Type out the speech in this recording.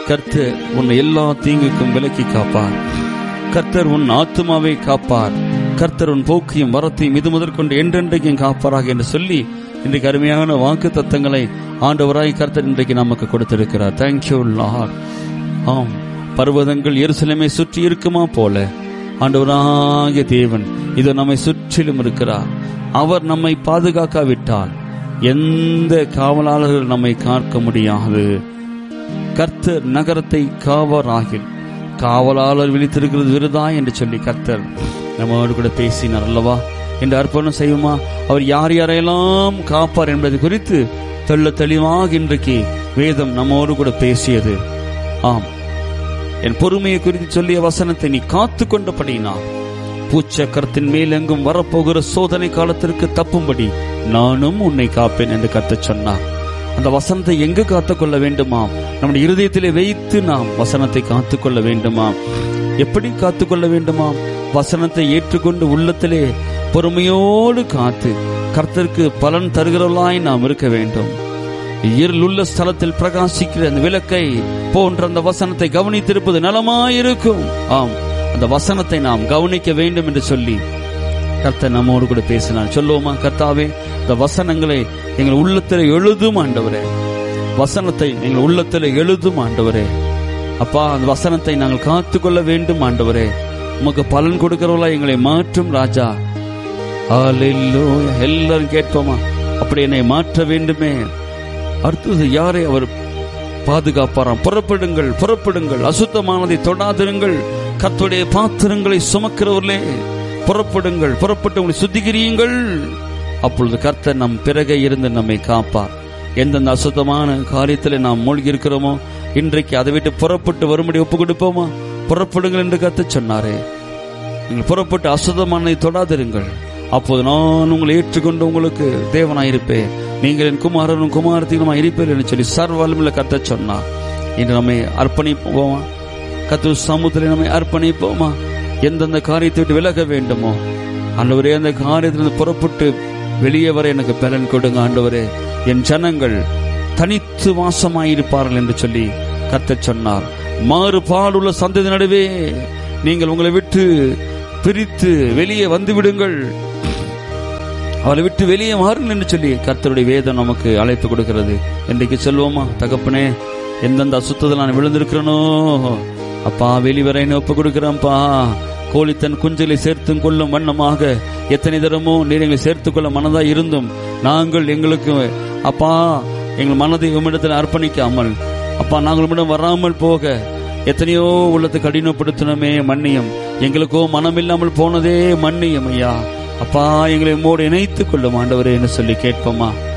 கர்த்தர் உன்னை எல்லா தீங்குக்கும் விலக்கி காப்பார் கர்த்தர் உன் ஆத்துமாவை காப்பார் கர்த்தர் உன் போக்கையும் வரத்தையும் இது முதற்கொண்டு என்றென்றைக்கும் காப்பாராக என்று சொல்லி இன்றைக்கு அருமையான வாக்கு தத்தங்களை ஆண்டவராய் கர்த்தர் இன்றைக்கு நமக்கு கொடுத்திருக்கிறார் தேங்க்யூ லார்ட் ஆம் பர்வதங்கள் எருசலேமை சுற்றி இருக்குமா போல ஆண்டவராகிய தேவன் இது நம்மை சுற்றிலும் இருக்கிறார் அவர் நம்மை பாதுகாக்காவிட்டால் எந்த காவலாளர்கள் நம்மை காக்க முடியாது கர்த்தர் நகரத்தை காவராகில் காவலாளர் விழித்திருக்கிறது விருதா என்று சொல்லி கர்த்தர் நம்மோடு கூட பேசினார் அல்லவா என்று அர்ப்பணம் செய்வோமா அவர் யார் யாரையெல்லாம் காப்பார் என்பது குறித்து தெள்ள தெளிவாக இன்றைக்கு வேதம் நம்மோடு கூட பேசியது ஆம் என் பொறுமையை குறித்து சொல்லிய வசனத்தை நீ காத்து கொண்டபடினா பூச்சக்கரத்தின் மேல் எங்கும் வரப்போகிற சோதனை காலத்திற்கு தப்பும்படி நானும் உன்னை காப்பேன் என்று கத்த சொன்னார் அந்த வசனத்தை எங்கு காத்துக்கொள்ள வேண்டுமாம் நம்முடைய இருதயத்திலே வைத்து நாம் வசனத்தை காத்துக்கொள்ள வேண்டுமாம் எப்படி காத்துக்கொள்ள வேண்டுமாம் வசனத்தை ஏற்றுக்கொண்டு உள்ளத்திலே பொறுமையோடு காத்து கர்த்தருக்கு பலன் தருகிறவர்களாய் நாம் இருக்க வேண்டும் இருளுள்ள ஸ்தலத்தில் பிரகாசிக்கிற அந்த விளக்கை போன்ற அந்த வசனத்தை கவனித்திருப்பது நலமாயிருக்கும் ஆம் அந்த வசனத்தை நாம் கவனிக்க வேண்டும் என்று சொல்லி கர்த்தர் நம்மோடு கூட பேசினார் சொல்லுவோமா கர்த்தாவே இந்த வசனங்களை எங்கள் உள்ளத்தில் எழுதும் ஆண்டவரே வசனத்தை எங்கள் உள்ளத்தில் எழுதும் ஆண்டவரே அப்பா அந்த வசனத்தை நாங்கள் காத்துக்கொள்ள வேண்டும் ஆண்டவரே உமக்கு பலன் கொடுக்கிறவங்களா எங்களை மாற்றும் ராஜா ஹalleluya எல்லாரும் கேட்போமா அப்படி என்னை மாற்ற வேண்டுமே அடுத்தது யாரை அவர் பாதுகாப்பாராம் புறப்படுங்கள் புறப்படுங்கள் அசுத்தமானதை தொடாதிருங்கள் கர்த்தருடைய பாத்திரங்களை சுமக்கிறவர்களே புறப்படுங்கள் புறப்பட்டு உங்களை சுத்திகரியுங்கள் அப்பொழுது கர்த்தர் நம் பிறகே இருந்து நம்மை காப்பார் எந்தெந்த அசுத்தமான காரியத்தில் நாம் மூழ்கி இருக்கிறோமோ இன்றைக்கு அதை விட்டு புறப்பட்டு வரும்படி ஒப்பு கொடுப்போமா புறப்படுங்கள் என்று கர்த்தர் சொன்னாரே நீங்கள் புறப்பட்டு அசுத்தமானதை தொடாதிருங்கள் அப்போது நான் உங்களை ஏற்றுக்கொண்டு உங்களுக்கு தேவனாயிருப்பேன் நீங்கள் என் குமாரனும் குமாரத்தினுமா இருப்பேன் என்று சொல்லி சர்வலமில் கத்த சொன்னார் இன்று நம்மை அர்ப்பணிப்போமா கத்து சமுத்திரம் நம்மை அர்ப்பணிப்போமா எந்தெந்த காரியத்தை விட்டு விலக வேண்டுமோ ஆண்டவரே அந்த காரியத்திலிருந்து புறப்பட்டு வெளியே வர எனக்கு பலன் கொடுங்க ஆண்டவரே என் ஜனங்கள் தனித்து வாசமாயிருப்பார்கள் என்று சொல்லி கர்த்தர் சொன்னார் மாறுபாடுள்ள சந்ததி நடுவே நீங்கள் உங்களை விட்டு பிரித்து வெளியே வந்து விடுங்கள் அவளை விட்டு வெளியே மாறுங்கள் என்று சொல்லி கர்த்தருடைய வேதம் நமக்கு அழைப்பு கொடுக்கிறது இன்றைக்கு சொல்லுவோமா தகப்பனே எந்தெந்த அசுத்தத்தில் நான் விழுந்திருக்கிறேனோ அப்பா வெளிவரைன்னு ஒப்பு கொடுக்கிறேன்ப்பா கோழி தன் குஞ்சலை சேர்த்தும் கொள்ளும் வண்ணமாக எத்தனை தரமோ நீர் எங்களை சேர்த்துக் கொள்ள மனதா இருந்தும் நாங்கள் எங்களுக்கு அப்பா எங்கள் மனதை உம்மிடத்தில் அர்ப்பணிக்காமல் அப்பா நாங்கள் உம்மிடம் வராமல் போக எத்தனையோ உள்ளத்தை கடினப்படுத்தினமே மன்னியம் எங்களுக்கோ மனமில்லாமல் போனதே மன்னியம் ஐயா அப்பா எங்களை உம்மோடு இணைத்துக் கொள்ளும் ஆண்டவரே என்று சொல்லி கேட்போமா